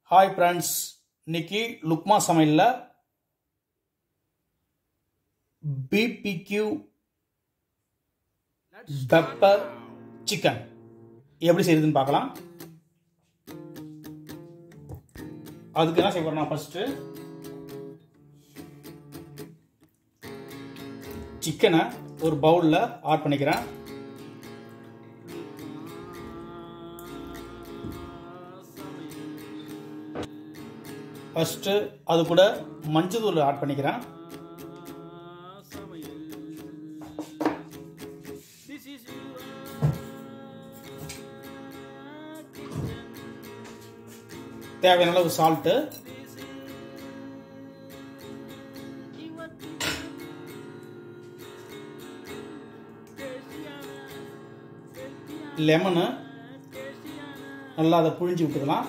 hi friends இன்னைக்கு லுக்மா சமையலில் BBQ pepper chicken எப்படி செய்யுதுன்னு பார்க்கலாம் அதுக்கு என்ன செய்ய போறேன் நான் ஃபர்ஸ்ட்டு சிக்கனை ஒரு பவுலில் ஆட் பண்ணிக்கிறேன் ஃபஸ்ட்டு அது கூட மஞ்சள் தூள் ஆட் பண்ணிக்கிறேன் தேவையான அளவு சால்ட்டு லெமனு நல்லா அதை புழிஞ்சு விட்டுக்கலாம்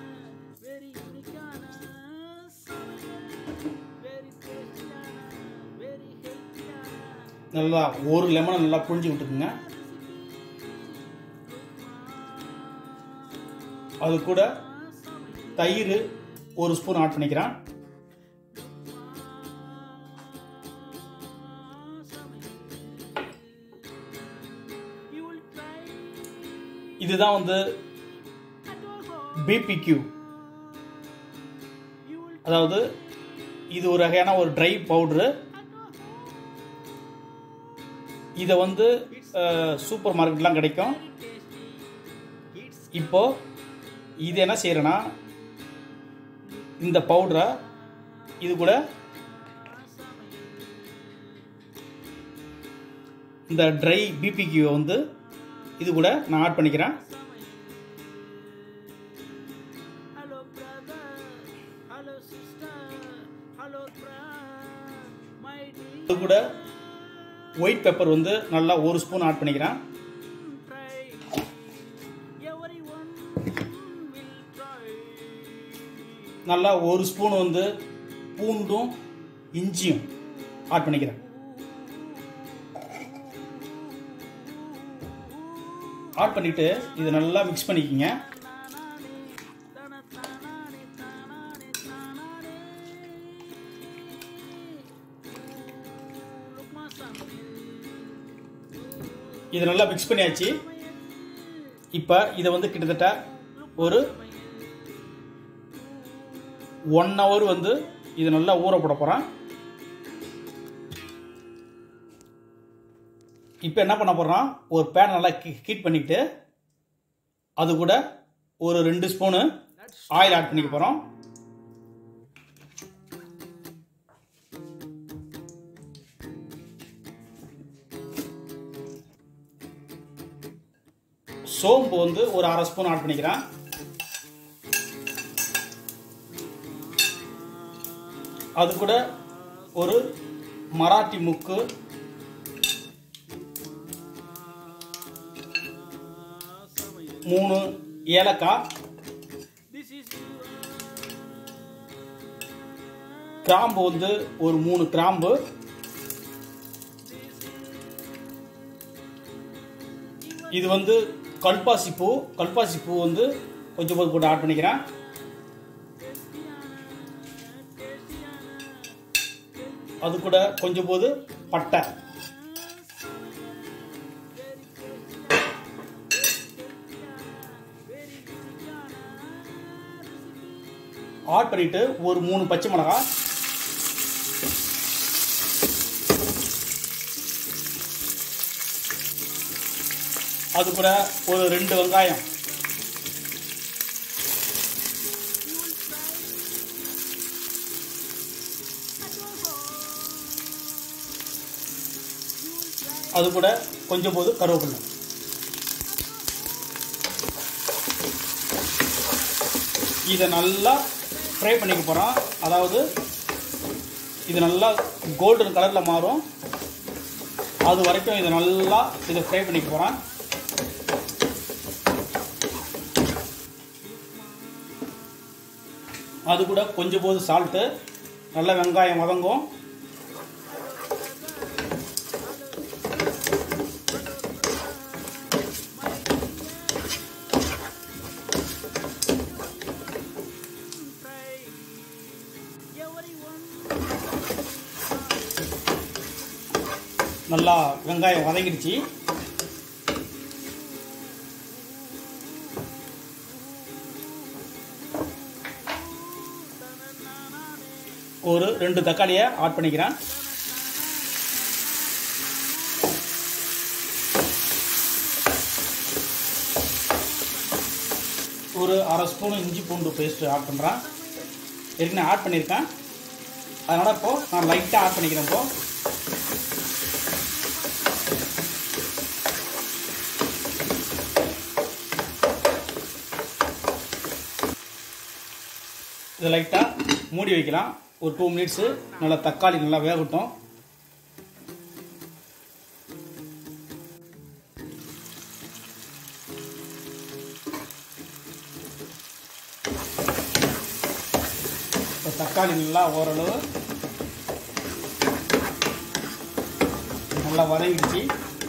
நல்லா ஒரு லெமனை நல்லா புழிஞ்சு விட்டுக்குங்க அது கூட தயிர் ஒரு ஸ்பூன் ஆட் பண்ணிக்கிறேன் இதுதான் வந்து பிபிக்யூ அதாவது இது ஒரு வகையான ஒரு ட்ரை பவுட்ரு இதை வந்து சூப்பர் மார்க்கெட்லாம் கிடைக்கும் இப்போ இது என்ன செய்யறேன்னா இந்த பவுடரை இது கூட இந்த ட்ரை பிபிக்யூ வந்து இது கூட நான் ஆட் பண்ணிக்கிறேன் இது கூட ஒயிட் பெப்பர் வந்து நல்லா ஒரு ஸ்பூன் ஆட் பண்ணிக்கிறேன் நல்லா ஒரு ஸ்பூன் வந்து பூண்டும் இஞ்சியும் ஆட் பண்ணிக்கிறேன் ஆட் பண்ணிட்டு இது நல்லா மிக்ஸ் பண்ணிக்கிங்க இது நல்லா மிக்ஸ் பண்ணியாச்சு இப்போ இதை வந்து கிட்டத்தட்ட ஒரு ஒன் ஹவர் வந்து இது நல்லா ஊற போட போகிறேன் இப்போ என்ன பண்ண போகிறோம் ஒரு பேன் நல்லா ஹீட் பண்ணிக்கிட்டு அது கூட ஒரு ரெண்டு ஸ்பூனு ஆயில் ஆட் பண்ணிக்க போகிறோம் சோம்பு வந்து ஒரு அரை ஸ்பூன் ஆட் பண்ணிக்கிறேன் அது கூட ஒரு மராட்டி முக்கு மூணு ஏலக்காய் கிராம்பு வந்து ஒரு மூணு கிராம்பு இது வந்து கல்பாசி பூ கல்பாசி பூ வந்து கொஞ்சம் போது போட்டு ஆட் பண்ணிக்கிறேன் அது கூட கொஞ்சம் போது பட்டை ஆட் பண்ணிட்டு ஒரு மூணு பச்சை மிளகாய் அது கூட ஒரு ரெண்டு வெங்காயம் அது கூட கொஞ்சம் போது கருவேப்பிலை இதை நல்லா ஃப்ரை பண்ணிக்க போகிறோம் அதாவது இது நல்லா கோல்டன் கலரில் மாறும் அது வரைக்கும் இதை நல்லா இதை ஃப்ரை பண்ணிக்க போகிறேன் அது கூட கொஞ்சம் போது சால்ட்டு நல்லா வெங்காயம் வதங்கும் நல்லா வெங்காயம் வதங்கிடுச்சு ஒரு ரெண்டு தக்காளியை ஆட் பண்ணிக்கிறேன் ஒரு அரை ஸ்பூன் இஞ்சி பூண்டு பேஸ்ட் ஆட் பண்ணுறேன் ஏற்கனவே ஆட் பண்ணியிருக்கேன் அதனால் இப்போ நான் லைட்டாக ஆட் பண்ணிக்கிறேன் இப்போ இதை லைட்டாக மூடி வைக்கலாம் ஒரு டூ மினிட்ஸு நல்லா தக்காளி நல்லா வேகட்டும் இப்போ தக்காளி நல்லா ஓரளவு நல்லா வதங்கிடுச்சு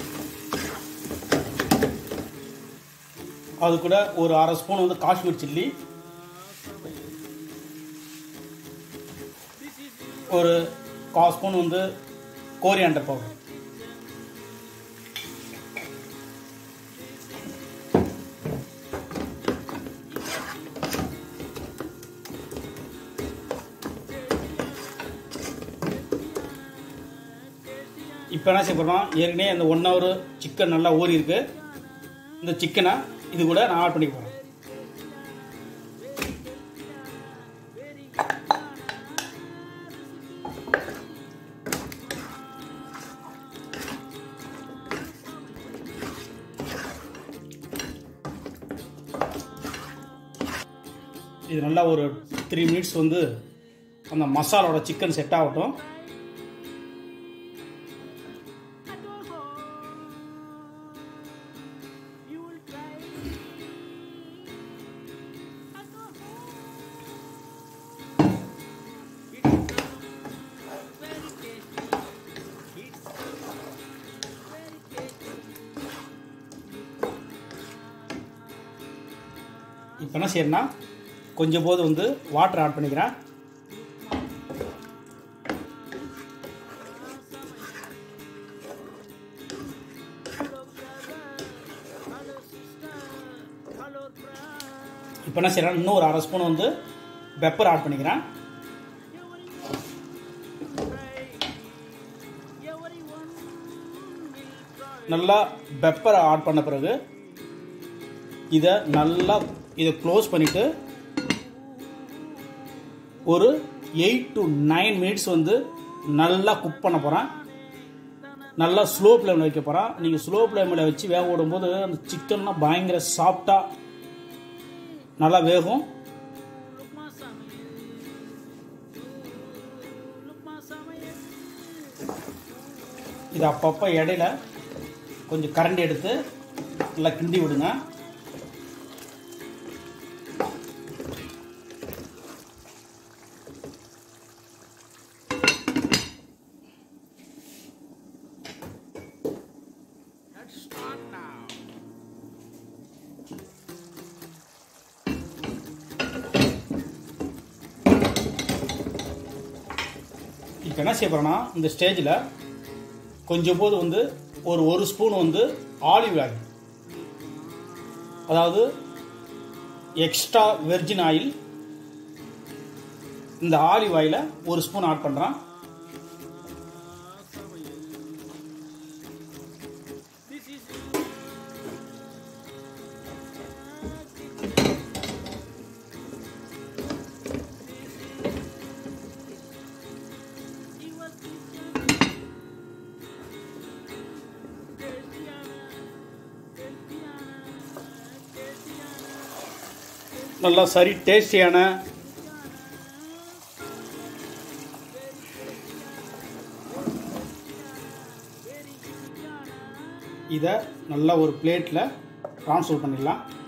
அது கூட ஒரு அரை ஸ்பூன் வந்து காஷ்மீர் சில்லி ஒரு கால் ஸ்பூன் வந்து கோரியாண்டர் பவுடர் இப்போ என்ன செய்ய போகிறோம் ஏற்கனவே அந்த ஒன் ஹவர் சிக்கன் நல்லா ஊறி இருக்கு இந்த சிக்கனை இது கூட நான் ஆட் பண்ணிக்க போகிறேன் இது நல்லா ஒரு த்ரீ மினிட்ஸ் வந்து அந்த மசாலோட சிக்கன் செட் ஆகட்டும் இப்போ என்ன செய்யறேன்னா கொஞ்சம் போது வந்து வாட்டர் ஆட் பண்ணிக்கிறேன் இப்போ என்ன செய்யறேன் இன்னும் ஒரு அரை ஸ்பூன் வந்து பெப்பர் ஆட் பண்ணிக்கிறேன் நல்லா பெப்பரை ஆட் பண்ண பிறகு இதை நல்லா இதை க்ளோஸ் பண்ணிவிட்டு ஒரு எயிட் டு நைன் மினிட்ஸ் வந்து நல்லா குக் பண்ண போகிறேன் நல்லா ஸ்லோ ஃப்ளேமில் வைக்க போகிறேன் நீங்கள் ஸ்லோ ஃப்ளேமில் வச்சு வேக விடும்போது அந்த சிக்கன்லாம் பயங்கர சாஃப்டாக நல்லா வேகும் இது அப்பப்போ இடையில கொஞ்சம் கரண்டி எடுத்து நல்லா கிண்டி விடுங்க இப்போ என்ன செய்ய போகிறோன்னா இந்த ஸ்டேஜில் கொஞ்சம் போது வந்து ஒரு ஒரு ஸ்பூன் வந்து ஆலிவ் ஆயில் அதாவது எக்ஸ்ட்ரா வெர்ஜின் ஆயில் இந்த ஆலிவ் ஆயிலை ஒரு ஸ்பூன் ஆட் பண்ணுறேன் நல்லா சரி டேஸ்டியான இதை நல்லா ஒரு பிளேட்டில் ட்ரான்ஸ்ஃபர் பண்ணிடலாம்